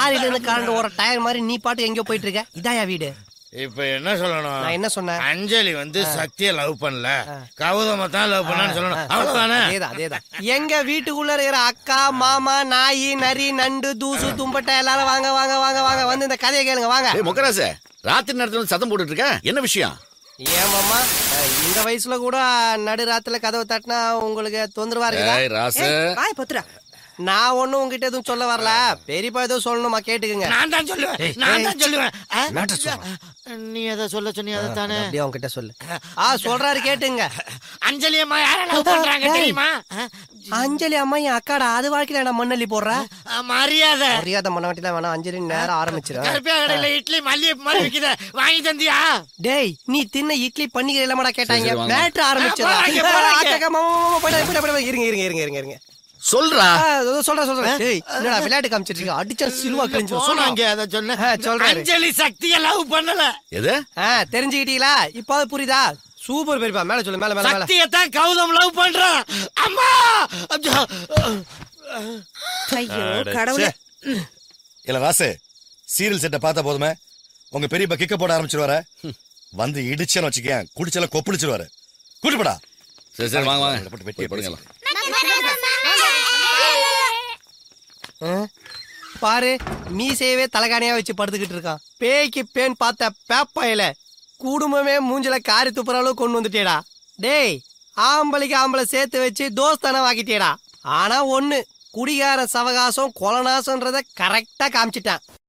லாரில இருந்து கரண்ட் ஒரு டயர் மாதிரி நீ பாட்டு எங்கேயோ போயிட்டு இருக்க இதாயா வீடு இப்ப என்ன சொல்லணும் நான் என்ன சொன்னேன் அஞ்சலி வந்து சத்திய லவ் பண்ணல கௌதம தான் லவ் பண்ணான்னு சொல்லணும் அவ்வளவுதானே அதேதான் அதேதான் எங்க வீட்டுக்குள்ள இருக்கிற அக்கா மாமா நாய் நரி நண்டு தூசு தும்பட்டை எல்லாரும் வாங்க வாங்க வாங்க வாங்க வந்து இந்த கதையை கேளுங்க வாங்க ஏய் முக்கராச ராத்திரி நேரத்துல வந்து சத்தம் போட்டுட்டு இருக்க என்ன விஷயம் ஏன் மாமா அஹ், இந்த வயசுல கூட நடு ராத்துல கதவை தட்டினா உங்களுக்கு தொந்தரவா இருக்குதா ஏய் ராசு வாய் பொத்துறா நான் ஒண்ணும் உங்ககிட்ட எதுவும் சொல்ல வரல பெரியப்பா எதுவும் சொல்லணுமா கேட்டுக்குங்க நான் தான் சொல்லுவேன் நான் தான் சொல்லுவேன் ஆ? மேட்டர் சொல்றா. நீ எதை சொல்ல சொன்னி அதை தானே அப்படியே உங்ககிட்ட சொல்லு ஆ சொல்றாரு கேட்டுங்க அஞ்சலி அம்மா யார லவ் பண்றாங்க ஏய். தெரியுமா ஆ? அஞ்சலி அம்மா என் அக்காடா அது வாழ்க்கையில நான் மண்ணள்ளி போடுற ஆ, மரியாதை மரியாதை பண்ண வேண்டியதான் வேணாம் அஞ்சலி நேரம் ஆரம்பிச்சிடும் கருப்பியா கடையில இட்லி மல்லிகை மாதிரி விக்குத வாங்கி தந்தியா டேய் நீ தின்ன இட்லி பன்னிக்கிற இல்லமாடா கேட்டாங்க சரி, வாங்க. மேட்ரு ஆரம்பிச்சிடும் போறாங்க, போறாங்க. இருங்க இருங்க இருங்க இருங்க இருங்க சொல்றா ஆ, இதோ சொல்றேன் சொல்றேன் டேய் என்னடா விளையாட்டு காமிச்சிட்டு இருக்க அடிச்சா சிலுவா கிழிஞ்சு போனாங்க அத சொன்ன ஆ, சொல்றாரு. அஞ்சலி சக்திய லவ் பண்ணல எது ஆ தெரிஞ்சுக்கிட்டீங்களா இப்போ அது புரியுதா சூப்பர் பெரியப்பா மேல சொல்லு மேல மேல மேல சக்தியத்தான் கௌதம் லவ் பண்றான் அம்மா அச்சோ. ஐயோ கடவுளே இல்ல ராசு சீரியல் செட்டை பார்த்தா போதுமே உங்க பெரியப்பா கிக்க போட ஆரம்பிச்சிருவாரு வந்து இடிச்சேன்னு வச்சுக்கேன் குடிச்செல்லாம் கொப்பளிச்சிருவாரு கூட்டுப்படா சரி சரி வாங்க வாங்க போட்டு வெட்டி போய் படுங்கலாம் ஆ? பாரு மீசையவே தலகாணியா வச்சு படுத்துக்கிட்டு இருக்கான் பேய்க்கு பேன் பார்த்த பேப்பாயில குடும்பமே மூஞ்சில காரி துப்புற அளவு கொண்டு வந்துட்டேடா டேய் ஆம்பளைக்கு ஆம்பளை சேர்த்து வச்சு தோஸ்தான வாக்கிட்டேடா ஆனா ஒண்ணு குடிகார சவகாசம் கொலநாசன்றத கரெக்டா காமிச்சிட்டான்